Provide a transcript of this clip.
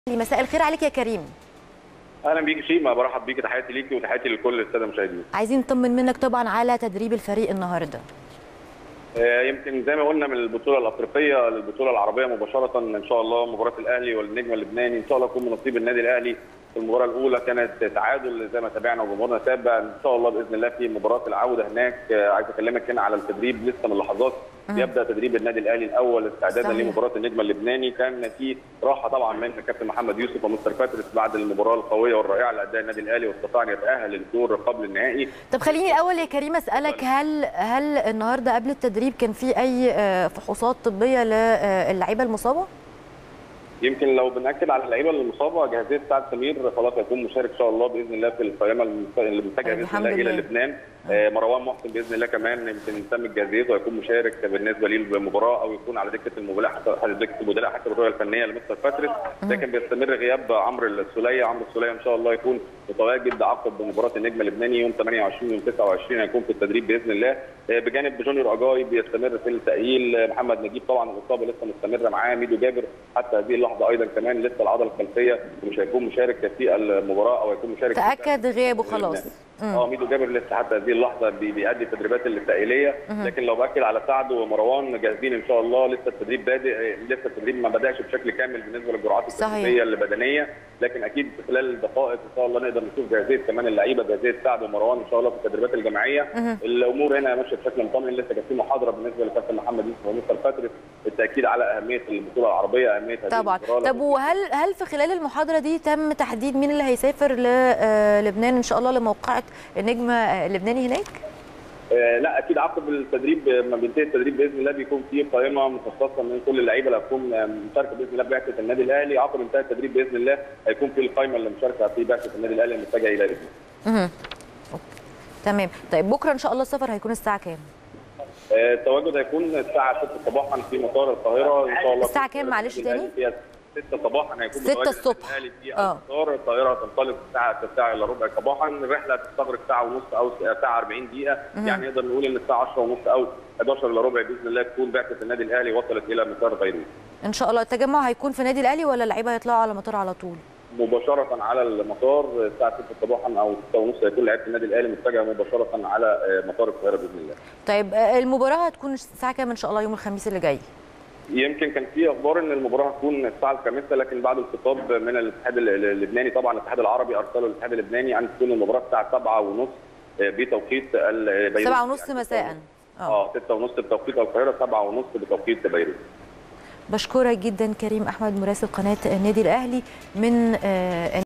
مساء الخير عليك يا كريم اهلا بيك شيماء برحب بيك تحياتي ليكي وتحياتي لكل الساده المشاهدين عايزين نطمن منك طبعا على تدريب الفريق النهارده آه، يمكن زي ما قلنا من البطوله الافريقيه للبطوله العربيه مباشره ان شاء الله مباراه الاهلي والنجم اللبناني ان شاء الله يكون من نصيب النادي الاهلي في المباراه الاولى كانت تعادل زي ما تابعنا وجمهورنا تابع ان شاء الله باذن الله في مباراه العوده هناك آه، عايز اكلمك هنا على التدريب لسه من لحظات يبدا تدريب النادي الاهلي الاول استعدادا صحيح. لمباراه النجم اللبناني كان في راحه طبعا من الكابتن محمد يوسف ومستر باتريس بعد المباراه القويه والرائعه اللي اداها النادي الاهلي واستطاع ان يتاهل للدور قبل النهائي طب خليني الاول يا كريم اسالك هل هل النهارده قبل التدريب كان في اي آه، فحوصات طبيه للعيبه المصابه يمكن لو بناكد على اللعيبه المصابه جاهزيه سعد سمير خلاص هيكون مشارك ان شاء الله باذن الله في القائمه المت- اللي متجهه باذن الحمد الله الى لله. لبنان آه، مروان محسن باذن الله كمان يمكن تم جاهزيته ويكون مشارك بالنسبه ليه بالمباراه او يكون على دكه المباراه حتى دكه البدلاء حتى الرؤيه الفنيه لمستر باتريس لكن بيستمر غياب عمرو السوليه عمرو السوليه ان شاء الله يكون متواجد عقب مباراه النجم اللبناني يوم 28 يوم 29 هيكون في التدريب باذن الله آه، بجانب جونيور اجاي بيستمر في التاهيل آه، محمد نجيب طبعا الاصابه لسه مستمره معاه ميدو جابر حتى هذه اللحظه ايضا كمان لسه العضله الخلفيه ومش هيكون مشارك في المباراه او هيكون مشارك في تاكد غيابه خلاص اه ميدو جابر لسه حتى هذه اللحظه بي- بيأدي التدريبات التأهيليه لكن لو باكد على سعد ومروان جاهزين ان شاء الله لسه التدريب بادئ لسه التدريب ما بداش بشكل كامل بالنسبه للجرعات صحيح. التدريبيه البدنيه لكن اكيد في خلال دقائق ان شاء الله نقدر نشوف جاهزيه كمان اللعيبه جاهزيه سعد ومروان ان شاء الله في التدريبات الجماعيه الامور هنا ماشيه بشكل مطمئن لسه كان في محاضره بالنسبه لكابتن محمد يوسف ومستر باتريس التاكيد على اهميه البطوله العربيه اهميه هذه طبعا المباراة. طب وهل هل في خلال المحاضره دي تم تحديد مين اللي هيسافر للبنان ان شاء الله لموقعه النجم آه، اللبناني هناك آه، لا اكيد عقب التدريب آه، ما بينتهي التدريب باذن الله بيكون في قائمه مخصصه من كل اللعيبه اللي هتكون آه، مشاركه باذن الله ببعثه النادي الاهلي عقب انتهاء التدريب باذن الله هيكون في القائمه اللي مشاركه في بعثه النادي الاهلي المتجهه الى لبنان. مهم. تمام طيب بكره ان شاء الله السفر هيكون الساعه كام آه، التواجد هيكون الساعه 6 صباحا في مطار القاهره ان شاء الله الساعة كام معلش النادي تاني؟ فيها 6 صباحا هيكون 6 متواجد الصبح. الأهلي في آه. المطار الطائره هتنطلق الساعه 9 الا ربع صباحا الرحله هتستغرق ساعه ونص او ساعه 40 دقيقه يعني نقدر نقول ان الساعه 10 ونص او 11 الا ربع باذن الله تكون بعثه النادي الاهلي وصلت الى مطار بيروت ان شاء الله التجمع هيكون في نادي الاهلي ولا اللعيبه هيطلعوا على المطار على طول مباشرة على المطار الساعة 6 صباحا أو 6 ونص هيكون لعيبة النادي الأهلي متجهة مباشرة على آه، مطار القاهرة بإذن الله. طيب آه، المباراه هتكون الساعه كام ان شاء الله يوم الخميس اللي جاي يمكن كان في أخبار إن المباراة هتكون الساعة الخامسة لكن بعد الخطاب من الاتحاد ال- اللبناني طبعا الاتحاد العربي أرسله الاتحاد اللبناني أن تكون المباراة الساعة 7 ونص آه، بتوقيت ال- بيروت. سبعة ونص يعني مساء اه اه 6 ونص بتوقيت القاهرة 7 ونص بتوقيت بيروت. بشكرك جدا كريم احمد مراسل قناه النادي الاهلي من آه،